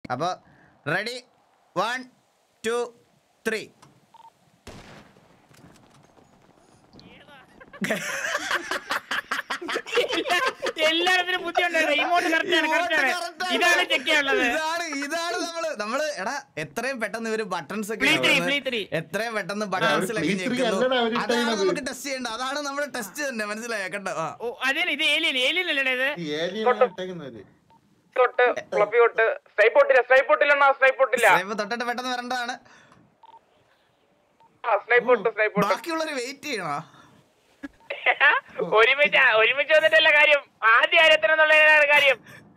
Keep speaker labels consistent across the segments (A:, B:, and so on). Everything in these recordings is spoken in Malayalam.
A: അപ്പോൾ റെഡി വൺ ടു ത്രീ
B: എല്ലായിടത്തിനും ബുദ്ധി ഉണ്ടായിരുന്നു ഇമോട്ട് കറക്റ്റ് ആണ് കറക്റ്റ് ആണ് ഇതാണ് ചെക്ക് ചെയ്യാനുള്ളത്
A: ഇതാണ് ഇതാണ് നമ്മള് നമ്മള് എടാ എത്രയും പെട്ടെന്ന് ഇവര് ബട്ടൺസ് ഒക്കെ
B: Play three,
A: ഇടുന്നത്.
B: play three.
A: എത്രയും പെട്ടെന്ന് ബട്ടൺസിലൊക്കെ
C: Play three
A: ഞെക്കുന്നു
C: അല്ലടാ അവര്
A: അതാണ്
C: ഇട്ടേക്കണത്.
A: നമുക്ക് ടെസ്റ്റ് ചെയ്യേണ്ടത് അതാണ് നമ്മുടെ ടെസ്റ്റ് തന്നെ മനസ്സിലായോ കേട്ടോ ആ.
B: ഓ അതേ ഇത് ഏലിയൻ ഏലിയൻ അല്ലേ ഇത്
C: ഈ alien ഇട്ടേക്കുന്നവര്.
D: തൊട്ട് ഫ്ലഫി തൊട്ട് സ്നൈപ്പ് പൊട്ടില്ല സ്നൈപ്പ് പൊട്ടില്ലെന്നാ സ്നൈപ്പ് പൊട്ടില്ല
A: ഇപ്പൊ തൊട്ടിട്ട് പെട്ടെന്ന് വരേണ്ടതാണ്
D: ആ സ്നൈപ്പ് പൊട്ട് സ്നൈപ്പ് പൊട്ട്
A: ബാക്കിയുള്ളവര് വെയിറ്റ് ചെയ്യണോ
B: ഒരുമിച്ച് ഒരുമിച്ച് വന്നിട്ടല്ല കാര്യം ആദ്യ കാര്യത്തിനെന്നുള്ളതാണ് കാര്യം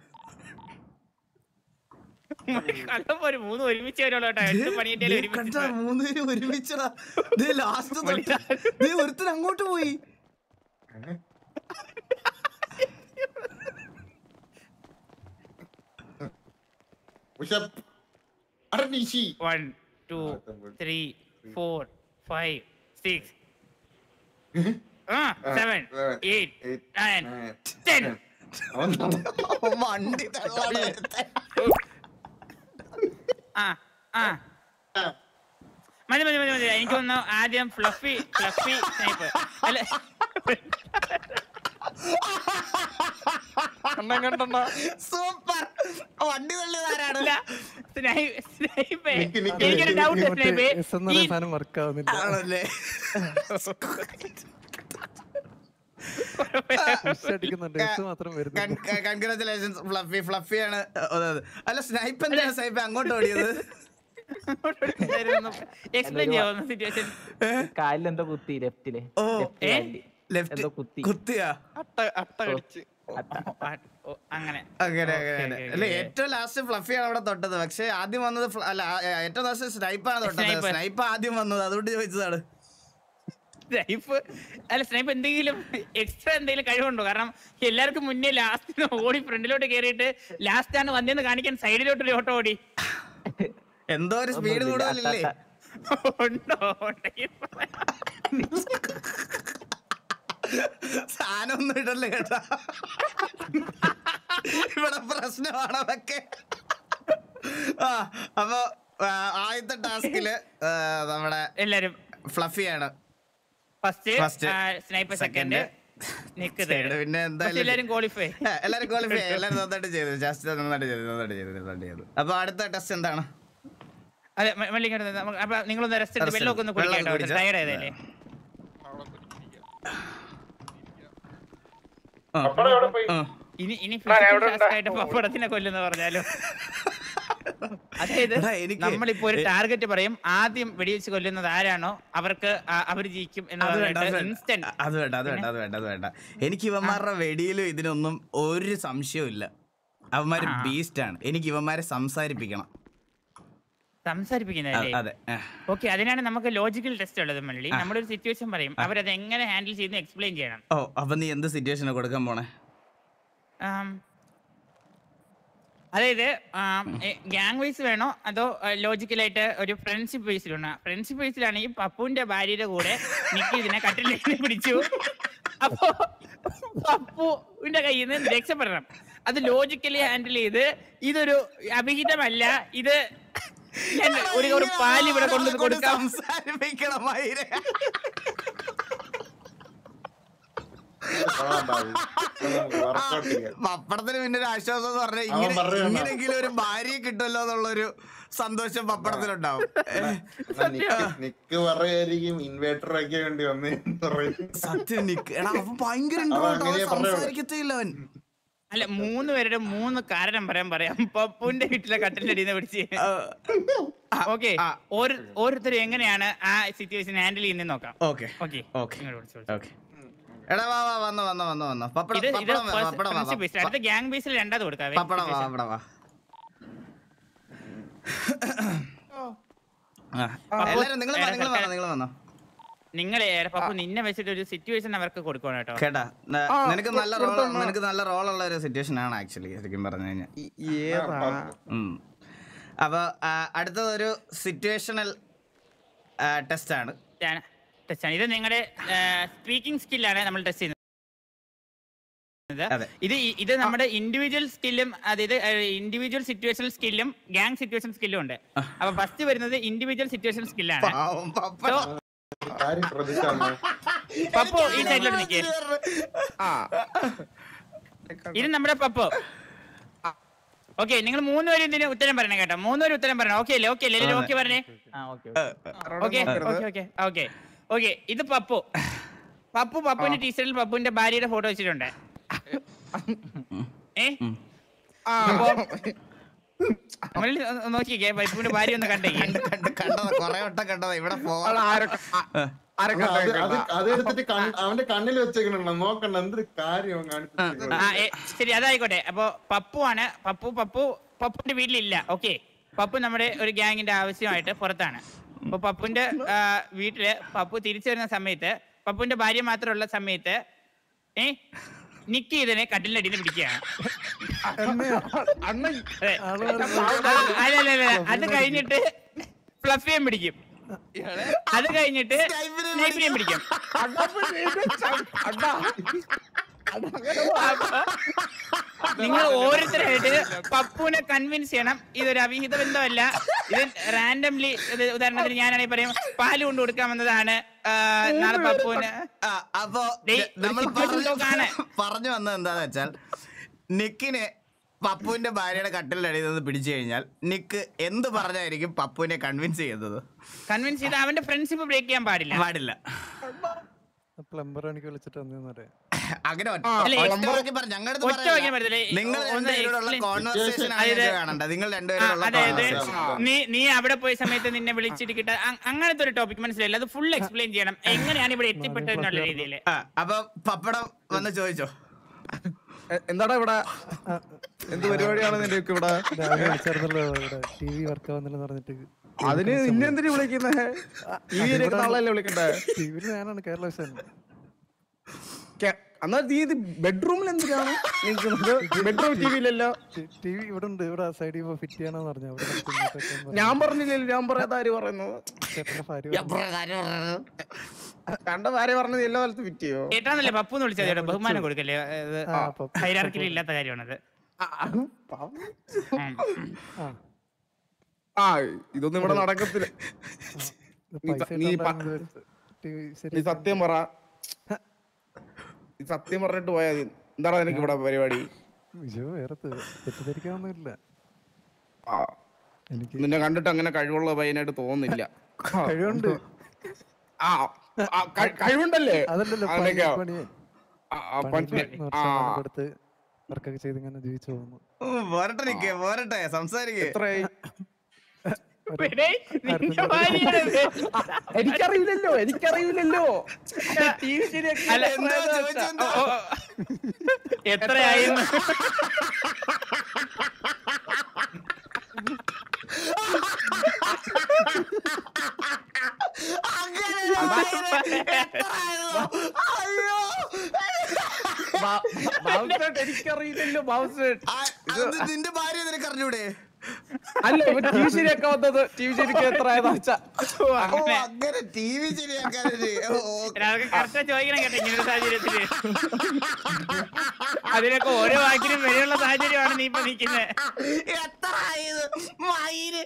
B: കണ്ടപ്പോ ഒരു മൂന്ന് ഒരുമിച്ച് വരുള്ളൂ കേട്ടോ എന്ത് പണിയിട്ടാലും
A: ദേ കണ്ടാ
B: ഒരുമിച്ച്
A: മൂന്നുപേരും ഒരുമിച്ചടാ ലാസ്റ്റ് തൊട്ട് ദേ ഒരുത്തൻ അങ്ങോട്ട് പോയി
C: ഉഷപ്പ്. അടെ നിശി.
B: One two three four five six ആ seven
C: seven,
B: eight
C: eight,
B: nine
C: nine,
B: ten
C: ten. അവൻ നടന്നു.
A: വണ്ടി തള്ളാണ് ഒരുത്തൻ.
B: ആ ആ മതി മതി മതി മതി എനിക്ക് തോന്നുന്നു ആദ്യം ഫ്ലഫി ഫ്ലഫി സ്നൈപ്പ് അല്ല
D: കണ്ണം കണ്ടണ്ണ
A: സൂപ്പർ വണ്ടി തള്ളിയത് ആരാണ്
B: അല്ല സ്നൈ- സ്നൈപ്പേ
C: നിക്ക്, നിക്ക്,
B: എനിക്കൊരു
C: നിക്ക്,
B: ഡൗട്ട്
C: നിക്ക്.
B: സ്നൈപ്പേ
E: എസ് എന്ന് പറയുന്ന സാധനം വർക്ക് ആവുന്നില്ല
A: ആണല്ലേ
E: പുഷ് അടിക്കുന്നുണ്ട് എസ് മാത്രം വരുന്നുണ്ട്
A: കൺഗ്രാചുലേഷൻസ് ഫ്ലഫി ഫ്ലഫിയാണ് അല്ല സ്നൈപ്പ് എന്തിനാണ് സ്നൈപ്പ് അങ്ങോട്ട് ഓടിയത്
B: എക്സ്പ്ലെയിൻ ചെയ്യാവുന്ന സിറ്റുവേഷൻ
F: കാലിലെന്തോ കുത്തി ലെഫ്റ്റില്
A: ഓ
F: ലെഫ്റ്റ്
B: ഏ?
F: കാലില്
A: ലെഫ്റ്റ്
F: എന്തോ കുത്തി
A: കുത്തിയാ
D: അട്ട അട്ട കടിച്ച്
B: അങ്ങനെ
A: അങ്ങനെ
B: ഓക്കേ,
A: അങ്ങനെ
B: ഓക്കേ,
A: അല്ല
B: ഓക്കേ.
A: ഏറ്റവും ലാസ്റ്റ് ഫ്ലഫിയാണ് അവിടെ തൊട്ടത് പക്ഷെ ആദ്യം വന്നത് ഫ്ല- അല്ല ആ, ഏറ്റവും ലാസ്റ്റ് സ്നൈപ്പാണ് തൊട്ടത്
B: Sniper.
A: സ്നൈപ്പ് ആദ്യം വന്നത് അതുകൊണ്ട് ചോദിച്ചതാണ്
B: സ്നൈപ്പ് അല്ല സ്നൈപ്പ് എന്തെങ്കിലും എക്സ്ട്രാ എന്തെങ്കിലും കഴിവുണ്ടോ കാരണം എല്ലാവർക്കും മുന്നേ ലാസ്റ്റ് ഓടി ഫ്രണ്ടിലോട്ട് കയറിയിട്ട് ലാസ്റ്റ് ആണ് വന്നേന്ന് കാണിക്കാൻ സൈഡിലോട്ട് ഒരു ഓട്ടോ ഓടി
A: എന്തോ ഒരു സ്പീഡ്
F: ഒന്നുമില്ല,
A: കൂടുതലല്ലേ
F: അട്ട,
B: ഉണ്ടോ ഉണ്ടെങ്കിൽ പറ.
A: സാധനം ഒന്നും ഇടല്ലേ കേട്ടാ ഇവിടെ പ്രശ്നമാണ് അതൊക്കെ ആ അപ്പൊ ആ, ആദ്യത്തെ ടാസ്കില് നമ്മുടെ
B: എല്ലാരും
A: ഫ്ലഫിയാണ്
B: first
A: First,
B: sniper
A: second,
B: second നിക്ക്
A: third, പിന്നെ എന്തായാലും
B: എല്ലാരും ക്വാളിഫൈ
A: ഏ, എല്ലാരും ക്വാളിഫൈ എല്ലാരും നന്നായിട്ട് ചെയ്തു ജാസ്റ്റ് നന്നായിട്ട് ചെയ്തു നന്നായിട്ട് ചെയ്തു നന്നായിട്ട് ചെയ്തു അപ്പൊ അടുത്ത ടെസ്റ്റ് എന്താണ്
B: അതെ മ- മല്ലികേട്ടൻ നമുക്ക് അപ്പൊ നിങ്ങളൊന്ന് റെസ്റ്റ് എടുത്ത്
A: Rest
B: വെള്ളമൊക്കെ ഒന്ന്
A: എടുത്ത് വെള്ളം
B: കുടിക്കാം
A: കുടിച്ചോ.
B: ടയർഡ് ആയതല്ലേ
A: ആ,
C: പപ്പടം എവിടെ പോയി?
A: ആ.
B: ഇനി ഇനി
D: ആ, എവിടെ
B: ഫിസിക്കൽ
D: ഉണ്ടാ?
B: ആയിട്ട് പപ്പടത്തിനെ കൊല്ലുന്ന പറഞ്ഞാലോ അതായത്
A: എടാ, എനിക്ക്
B: നമ്മളിപ്പോ ഒരു ടാർഗറ്റ് പറയും ആദ്യം വെടിവെച്ച് കൊല്ലുന്നത് ആരാണോ അവർക്ക് ആ- അവർ ജയിക്കും എന്ന്
A: അത് വേണ്ട അത്
B: പറഞ്ഞിട്ട്
A: വേണ്ട
B: ഇൻസ്റ്റന്റ്
A: അത് വേണ്ട അത് വേണ്ട അത് വേണ്ട അത് വേണ്ട എനിക്ക് ഇവന്മാരുടെ വെടിയിലും ഇതിനൊന്നും ഒരു സംശയവും ഇല്ല അവന്മാര്
B: ആ.
A: ബീസ്റ്റ് ആണ് എനിക്ക് ഇവന്മാരെ സംസാരിപ്പിക്കണം അ-
B: സംസാരിപ്പിക്കുന്നതല്ലേ
A: അതെ ഏ.
B: ഓക്കെ അതിനാണ് നമുക്ക് ലോജിക്കൽ ടെസ്റ്റ് ഉള്ളത് മള്ളി നമ്മളൊരു സിറ്റുവേഷൻ പറയും അവരത് എങ്ങനെ ഹാൻഡിൽ ചെയ്യുന്ന എക്സ്പ്ലെയിൻ ചെയ്യണം
A: ഓ അപ്പൊ നീ എന്ത് സിറ്റുവേഷനാ കൊടുക്കാൻ പോണേ
B: ആം, അതായത് ഗ്യാങ് വൈസ് വേണോ അതോ ലോജിക്കലായിട്ട് ഒരു ഫ്രണ്ട്ഷിപ്പ് ബേസിലുണ്ടോ ഫ്രണ്ട്ഷിപ്പ് ബേസിലാണെങ്കിൽ പപ്പുവിന്റെ ഭാര്യയുടെ കൂടെ നിക്കി ഇതിനെ കട്ടിലേക്ക് പിടിച്ചു അപ്പോ പപ്പുവിന്റെ കയ്യിൽ നിന്ന് രക്ഷപ്പെടണം അത് ലോജിക്കലി ഹാൻഡിൽ ചെയ്ത് ഇതൊരു അഭിഹിതമല്ല ഇത് ഞാൻ ഒരു ഒരു പാല് ഇവിടെ കൊണ്ടുവന്ന്
A: കൊണ്ട്
B: കൊടുക്കാം
A: സംസാരിപ്പിക്കണം മയിരെ.
C: കൊള്ളാം ബാബു. നമുക്ക് workout ചെയ്യാം.
A: പപ്പടത്തിന് പിന്നെ ഒരു ആശ്വാസം എന്ന് പറഞ്ഞാൽ
C: അവൻ
A: ഇങ്ങനെ
C: പറഞ്ഞു തന്നോ?
A: ഇങ്ങനെങ്കിലും ഒരു ഭാര്യയെ കിട്ടുമല്ലോ എന്നുള്ളൊരു സന്തോഷം പപ്പടത്തിലുണ്ടാവും ഏ,
C: എന്നാ നിക്ക് നിക്ക് പറയായിരിക്കും ഇൻവേർട്ടർ ഒക്കെ വേണ്ടി വന്നേന്ന് പറയും
A: സത്യം നിക്ക് എടാ അവൻ ഭയങ്കര
C: അവൻ
A: introvert, അവൻ
C: അങ്ങനെയാ പറയുള്ളൂ.
A: സംസാരിക്കത്തില്ല അവൻ
B: അല്ല മൂന്ന് പേരുടെ മൂന്ന് കാരണം പറയാൻ പറയാം പപ്പുവിന്റെ വീട്ടിലെ കട്ടിലിന്റെ അടിയിൽ നിന്ന് പിടിച്ച്
A: ആ,
B: ഓക്കെ
A: ആ.
B: ഓരോരുത്തരും എങ്ങനെയാണ് ആ സിറ്റുവേഷൻ ഹാൻഡിൽ ചെയ്യുന്നത് നോക്കാം
A: ഓക്കെ
B: ഓക്കെ
A: ഓക്കെ ഓക്കെ എടാ വാ വാ വന്നോ വന്നോ വന്നോ വന്നോ പപ്പടം
B: ഇത് ഇത്
A: പപ്പടം വാ, പപ്പടം വാ,
B: friendship based. അടുത്ത ഗ്യാങ് ബേസിൽ രണ്ടാമത് കൊടുക്കാം
A: പപ്പടം വാ അവിടെ വാ ആ, എല്ലാരും നിങ്ങൾ നിങ്ങൾ വന്നോ നിങ്ങൾ വന്നോ
B: നിങ്ങളെ പപ്പു നിന്നെ വെച്ചിട്ട് ഒരു സിറ്റുവേഷൻ അവർക്ക് കൊടുക്കണം കേട്ടോ
A: കേട്ടാ ന- നിനക്ക് നല്ല റോൾ നിനക്ക് നല്ല റോൾ ഉള്ള ഒരു സിറ്റുവേഷൻ ആണ് ആക്ച്വലി ശരിക്കും പറഞ്ഞു കഴിഞ്ഞാൽ
E: ഏതാ
A: അപ്പൊ ആ, അടുത്തതൊരു സിറ്റുവേഷണൽ ടെസ്റ്റ് ആണ്
B: ടെസ്റ്റ് ആണ് ഇത് നിങ്ങളുടെ സ്പീക്കിംഗ് സ്കില്ലാണ് നമ്മൾ ടെസ്റ്റ് ചെയ്യുന്നത്
A: അതെ.
B: ഇത് ഈ- ഇത് നമ്മുടെ ഇൻഡിവിജ്വൽ സ്കില്ലും അതായത് ഇൻഡിവിജ്വൽ സിറ്റുവേഷൻ സ്കില്ലും ഗ്യാങ് സിറ്റുവേഷൻ സ്കില്ലും ഉണ്ട് അപ്പൊ ഫസ്റ്റ് വരുന്നത് ഇൻഡിവിജ്വൽ സിറ്റുവേഷൻ സ്കില്ലാണ്
A: പാവം പപ്പട.
C: കാര്യം ശ്രദ്ധിച്ചാണ്
B: പപ്പു ഈ സൈഡിലോട്ട് നിൽക്കേ ഇത് നമ്മുടെ പപ്പു ഓക്കെ നിങ്ങൾ മൂന്നുപേരും ഇതിന് ഉത്തരം പറയണം കേട്ടോ മൂന്നുപേരും ഉത്തരം പറയണം ഓക്കെ അല്ലേ ഓക്കെ അല്ലേ എല്ലാവരും ഓക്കെ പറഞ്ഞേ
F: ആ okay
B: okay okay okay okay okay ഇത് പപ്പു പപ്പു പപ്പുവിന്റെ ടീച്ചറിൽ പപ്പുവിന്റെ ഭാര്യയുടെ ഫോട്ടോ വെച്ചിട്ടുണ്ട് ഏ അപ്പോ നമ്മളിൽ ഒന്ന് നോക്കിക്കേ പപ്പുവിന്റെ ഭാര്യ ഒന്ന് കണ്ടേ
A: കണ്ട് കണ്ടതാ കൊറേ വട്ടം കണ്ടതാ ഇവിടെ പോ
C: അത് അത് അതെടുത്തിട്ട് കണ്ണ്- അവന്റെ കണ്ണിൽ വെച്ചേക്കണ നോക്കണ്ട എന്തൊരു കാര്യം അവൻ കാണിച്ചിട്ട്
B: ആ ഏ, ശരി അതായിക്കോട്ടെ അപ്പൊ പപ്പു ആണ് പപ്പു പപ്പു പപ്പുവിന്റെ വീട്ടിലില്ല ഓക്കെ പപ്പു നമ്മുടെ ഒരു ഗ്യാങ്ങിന്റെ ആവശ്യമായിട്ട് പുറത്താണ് അപ്പൊ പപ്പുവിന്റെ ആ, വീട്ടില് പപ്പു തിരിച്ചു വരുന്ന സമയത്ത് പപ്പുവിന്റെ ഭാര്യ മാത്രമുള്ള സമയത്ത് ഏ നിക്ക് ഇതിനെ കട്ടിലിന്റെ അടിയിൽ നിന്ന് പിടിക്കുകയാണ് അതെ. ആ, അല്ല, അല്ല, അല്ല, അത് കഴിഞ്ഞിട്ട് ഫ്ലഫിയും പിടിക്കും അത് കഴിഞ്ഞിട്ട് സ്നൈപ്പിനെയും പിടിക്കും നിങ്ങൾ ഓരോരുത്തരായിട്ട് പപ്പുവിനെ കൺവിൻസ് ചെയ്യണം ഇതൊരു അവിഹിത ബന്ധമല്ല ഇത് റാൻഡംലി ഉദാഹരണത്തിന് ഞാനാണെങ്കിൽ പറയും പാല് കൊണ്ട് കൊടുക്കാൻ വന്നതാണ് ആ, നാളെ പപ്പുവിന്
A: ആ, അപ്പൊ
B: ഡേയ്, ഒരു
A: നമ്മൾ
B: situation
A: പറഞ്ഞു
B: lock ആണ്.
A: പറഞ്ഞു വന്നത് എന്താന്ന് വെച്ചാൽ നിക്കിന് പപ്പുവിന്റെ ഭാര്യയുടെ കട്ടിലിന്റെ അടിയിൽ നിന്ന് പിടിച്ചു കഴിഞ്ഞാൽ നിക്ക് എന്ത് പറഞ്ഞായിരിക്കും പപ്പുവിനെ കൺവിൻസ് ചെയ്യുന്നത്
B: കൺവിൻസ് ചെയ്ത് അവന്റെ ഫ്രണ്ട്ഷിപ്പ് ബ്രേക്ക് ചെയ്യാൻ പാടില്ല
A: പാടില്ല
E: പ്ലംബർ എനിക്ക് വിളിച്ചിട്ട് വന്നേന്ന് പറയാം
A: അങ്ങനെ ഒറ്റ
B: അല്ല,
A: ഒറ്റ വാക്കി പറ ഞങ്ങളുടെ
B: ഒറ്റ വാക്കിൽ പറയത്തില്ല.
A: നിങ്ങൾ
B: ഒന്ന്
A: രണ്ടുപേരോടുള്ള
B: explain-
A: കോൺവെർസേഷൻ ആണ്
B: അതായത്
A: ഞങ്ങൾക്ക് കാണണ്ട നിങ്ങൾ
B: ആ,
A: രണ്ടുപേരോടുള്ള
B: അതായത്
A: conversation.
B: നീ നീ അവിടെ പോയ സമയത്ത് നിന്നെ വിളിച്ചിട്ട് അങ്ങനത്തെ ഒരു ടോപ്പിക് മനസ്സിലായില്ല അത് ഫുൾ എക്സ്പ്ലെയിൻ ചെയ്യണം എങ്ങനെയാണ് ഇവിടെ എത്തിപ്പെട്ടത് എന്നുള്ള രീതിയിൽ
A: ആ, അപ്പൊ പപ്പടം വന്ന് ചോദിച്ചോ
G: എന്താടാ ഇവിടെ എന്ത് പരിപാടിയാണ് നിന്റെ ഒക്കെ ഇവിടെ
E: രാവിലെ വിളിച്ചായിരുന്നല്ലോ ഇവിടെ ടി വി വർക്ക് ആവുന്നില്ലെന്ന് പറഞ്ഞിട്ട്
G: അതിന് നിന്നെ എന്തിനു വിളിക്കുന്നേ ഈ ഇരിക്കുന്ന ആളല്ലേ വിളിക്കണ്ടേ
E: ടി വിയിൽ ഞാനാണ് കേരള വിഷൻ
G: കെ- എന്നാ നീ ഇത് ബെഡ്റൂമിൽ എന്തിനാണ് നിൽക്കുന്നത് ബെഡ്റൂം ടി വിയിലല്ലോ
E: ടി വി ഇവിടെ ഉണ്ട് ഇവിടെ സൈഡിൽ ഇപ്പൊ ഫിറ്റ് ചെയ്യാനാന്ന് പറഞ്ഞു അവിടെ നമുക്ക് ഇങ്ങോട്ടൊക്കെ ഒന്ന് പറഞ്ഞു.
G: ഞാൻ പറഞ്ഞില്ലല്ലോ ഞാൻ പറയാത്ത ആര് പറയുന്നത്
E: ചേട്ടന്റെ ഭാര്യ പറഞ്ഞു.
G: കണ്ട ഭാര്യ പറഞ്ഞത് എല്ലാ കാലത്ത് ഫിറ്റ് ചെയ്യോ
B: കേട്ടാന്നല്ലേ പപ്പു എന്ന് വിളിച്ചത് ചേട്ടാ ബഹുമാനം കൊടുക്കല്ലേ
E: ആ, പപ്പു.
B: ഹൈറാർക്കിൽ ഇല്ലാത്ത കാര്യമാണത്
G: ആ, പാവം.
B: ഉം.
E: ആ
G: ആ ഇതൊന്നും ഇവിടെ നടക്കത്തില്ല
E: ഇത്
G: നീ
E: പൈസ
G: സ- നീ പ-
E: ടി വി
G: നീ
E: ശരി
G: സത്യം പറ നീ സത്യം പറഞ്ഞിട്ട് പോയാ മതി എന്താണ് നിനക്ക് ഇവിടെ പരിപാടി
E: അയ്യോ വേറെ തെ- തെറ്റിദ്ധരിക്കാനൊന്നുമില്ല
G: ആ,
E: എനിക്ക്
G: നിന്നെ കണ്ടിട്ട് അങ്ങനെ കഴിവുള്ള പയ്യനായിട്ട് തോന്നുന്നില്ല
E: കഴിവുണ്ട്
G: ആ ആ, കഴി- കഴിവുണ്ടല്ലേ
E: അതല്ലല്ലോ പണി
G: അതിനൊക്കെയോ?
E: പണി
G: ആ, ആ, പണ്ട്- ആ,
E: കൊടുത്ത് വർക്കൊക്കെ ചെയ്ത് ഇങ്ങനെ ജീവിച്ചു പോകുന്നു
A: ഉം, പോരട്ടെ നിക്ക് പോരട്ടെ സംസാരിക്കേ
G: എത്രയായി
B: എടേ, നിന്റെ ഭാര്യയുടെ പേര്
G: എനിക്കറിയില്ലല്ലോ എനിക്കറിയില്ലല്ലോ ടി വി ശരിയാക്കി
B: അല്ല,
A: എന്താ ചോദിച്ചെന്താ?
B: ഓ, ഓ. എത്രയായിരുന്നു
G: എനിക്കറിയില്ലല്ലോ ബാബുസേട്ട്
A: ആ, അത് നിന്റെ ഭാര്യ നിനക്ക് അറിഞ്ഞൂടെ
G: അല്ല ഇവ ടി വി ശരിയാക്കാൻ വന്നത് ടി വി ശരിക്കും എത്ര ആയതാ വെച്ചാ
A: ഓ അങ്ങനെ ടി വി ശരിയാക്കാനൊരു ഓ, ഓ.
B: അതൊക്കെ കറക്റ്റ് ചോദിക്കണം കേട്ടോ ഇങ്ങനൊരു സാഹചര്യത്തില് അതിനൊക്കെ ഓരോ വാക്കിനും വിലയുള്ള സാഹചര്യമാണ് നീ ഇപ്പൊ നിൽക്കുന്നത്
A: എത്ര ആയത് മയില്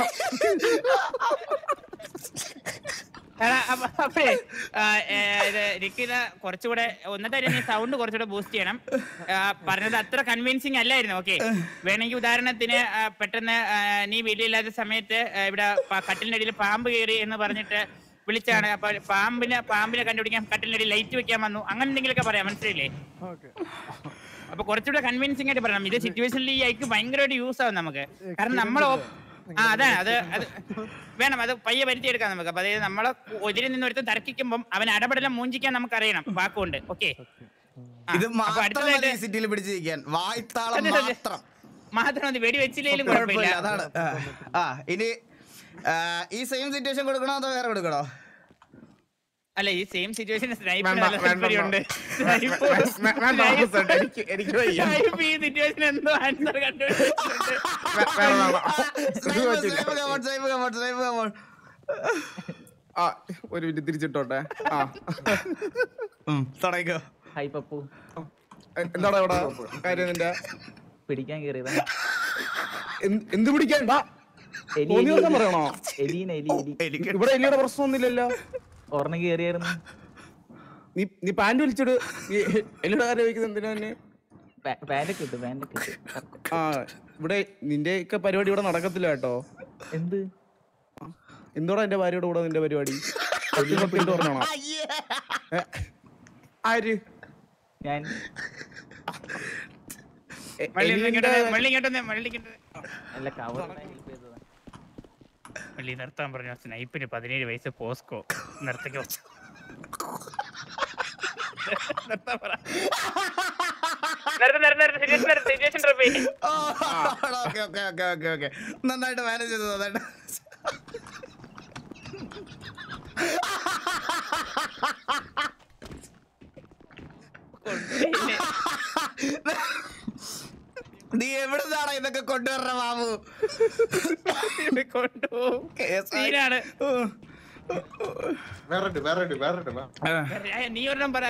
B: അപ്പേ എനിക്കിത് കുറച്ചുകൂടെ ഒന്നത്തെ നീ സൗണ്ട് കുറച്ചുകൂടെ ബൂസ്റ്റ് ചെയ്യണം ആ, പറഞ്ഞത് അത്ര കൺവിൻസിങ് അല്ലായിരുന്നു ഓക്കെ വേണമെങ്കിൽ ഉദാഹരണത്തിന് ആ, പെട്ടെന്ന് ആ, നീ വീട്ടിലില്ലാത്ത സമയത്ത് ആ, ഇവിടെ പ- കട്ടിലിന്റെ അടിയിൽ പാമ്പ് കയറി എന്ന് പറഞ്ഞിട്ട് വിളിച്ചാണ് അപ്പൊ പാമ്പിനെ പാമ്പിനെ കണ്ടുപിടിക്കാൻ കട്ടിലിന്റെ അടിയിൽ ലൈറ്റ് വെക്കാൻ വന്നു അങ്ങനെ എന്തെങ്കിലുമൊക്കെ പറയാം മനസ്സിലായില്ലേ
E: ഓക്കെ
B: അപ്പൊ കുറച്ചുകൂടെ കൺവിൻസിംഗ് ആയിട്ട് പറയണം ഇത് സിറ്റുവേഷനിൽ ഈ ഐക്ക് ഭയങ്കരമായിട്ട് യൂസ് ആവും നമുക്ക് കാരണം നമ്മൾ ആ അതാണ് അത് അത് വേണം അത് പയ്യെ വരുത്തിയെടുക്കാം നമുക്ക് അപ്പൊ അതായത് നമ്മളെ ഒതിരി നിന്ന് ഒരുത്തൻ തർക്കിക്കുമ്പോൾ അവൻ അടപടലം മൂഞ്ചിക്കാൻ നമുക്ക് അറിയണം വാക്കുകൊണ്ട് ഓക്കെ
A: ഇത്
B: അപ്പൊ
A: മാത്രം
B: അടുത്തതായിട്ട്
A: മതി സിറ്റിയിൽ പിടിച്ചിരിക്കാൻ വായ്ത്താളം
B: അതെ, അതെ.
A: മാത്രം
B: മാത്രം മതി വെടി വെച്ചില്ലെങ്കിലും
A: കുഴപ്പമില്ല
B: കുഴപ്പമില്ല
A: അതാണ് ആ, ആ ഇനി ആ, ഈ സെയിം സിറ്റുവേഷൻ കൊടുക്കണോ അതോ വേറെ കൊടുക്കണോ
B: അല്ല ഈ സെയിം സിറ്റുവേഷൻ സ്നൈപ്പ്
G: വേണ്ട,
B: നല്ല
G: വേണ്ട,
B: താല്പര്യമുണ്ട്
G: വേ- വേണ്ട ബാബുസേട്ട് എനിക്ക് എനിക്ക് വയ്യ
B: സ്നൈപ്പ് ഈ സിറ്റുവേഷൻ എന്തോ ആൻസർ കണ്ടുപിടിച്ചിട്ടുണ്ട്
G: വേ- വേണ്ട, വേണ്ട. ഇത്
A: സ്നൈപ്പ്,
G: പറ്റില്ല.
A: Snipe, come on, Snipe, come on, Snipe, come on.
G: ആ ഒരു മിനിറ്റ് തിരിച്ചിട്ടോട്ടെ ആ
A: ഉം, തുടങ്ങിക്കോ
F: ഹൈ പപ്പു
G: എ- എന്താടാ ഇവിടെ കാര്യം നിന്റെ
F: പിടിക്കാൻ കേറിയതാ
G: എന്ത് എന്ത് പിടിക്കാൻ വാ.
F: എലി
G: തോന്നിയ ദിവസം
F: എലി,
G: പറയണോ
F: എലീന എലി എലി
A: എനിക്ക്
G: ഇവിടെ എലിയുടെ പ്രശ്നമൊന്നുമില്ലല്ലോ
F: ഒരെണ്ണം കേറിയായിരുന്നു
G: നീ നീ പാന്റ് വലിച്ചിട് നീ എലിയുടെ കാര്യം ചോദിക്കുന്നത് എന്തിനാ തന്നെ
F: പാൻറ്റൊക്കെ ഇട്ടു പാൻറ്റൊക്കെ ഇട്ടു
G: ആ ഇവിടെ നിന്റെ ഒക്കെ പരിപാടി ഇവിടെ നടക്കത്തില്ല കേട്ടോ
F: എന്ത്
G: എന്തോടാ എന്റെ ഭാര്യയുടെ കൂടെ നിന്റെ പരിപാടി സത്യം സത്യം എന്ന് പറഞ്ഞോണോ
A: അയ്യേ.
G: ഏ, ആര്
F: ഞാൻ
G: എ-
B: വള്ളി
G: എലിന്റെ-
B: ഇങ്ങോട്ട് വള്ളി ഇങ്ങോട്ട് വള്ളി ഇങ്ങോട്ട്
F: അല്ല കവർ ഹെൽപ്പ് ചെയ്തതാ
B: വള്ളി നിർത്താൻ പറഞ്ഞു സ്നൈപ്പിന് പതിനേഴ് വയസ്സ് പോസ്കോ നിർത്തിക്കോ നിർത്താൻ പറ
D: നിർത്ത് നിർത്ത് നിർത്ത് സിറ്റുവേഷൻ നിർത്ത് സിറ്റുവേഷൻ ഡ്രോപ്പ്
A: ഓ, okay, okay, okay, okay, okay. നന്നായിട്ട് മാനേജ് ചെയ്തു നന്നായിട്ട് നീ എവിടുന്നാണ് ഇതൊക്കെ കൊണ്ടുവരണ ബാബു
B: കൊണ്ടുപോകും സീനാണ്
C: വേറെ ഇട്, വേറെ ഇട്, വേറെ ഇട്, വാ.
B: ഏ, നീ ഒരെണ്ണം പറ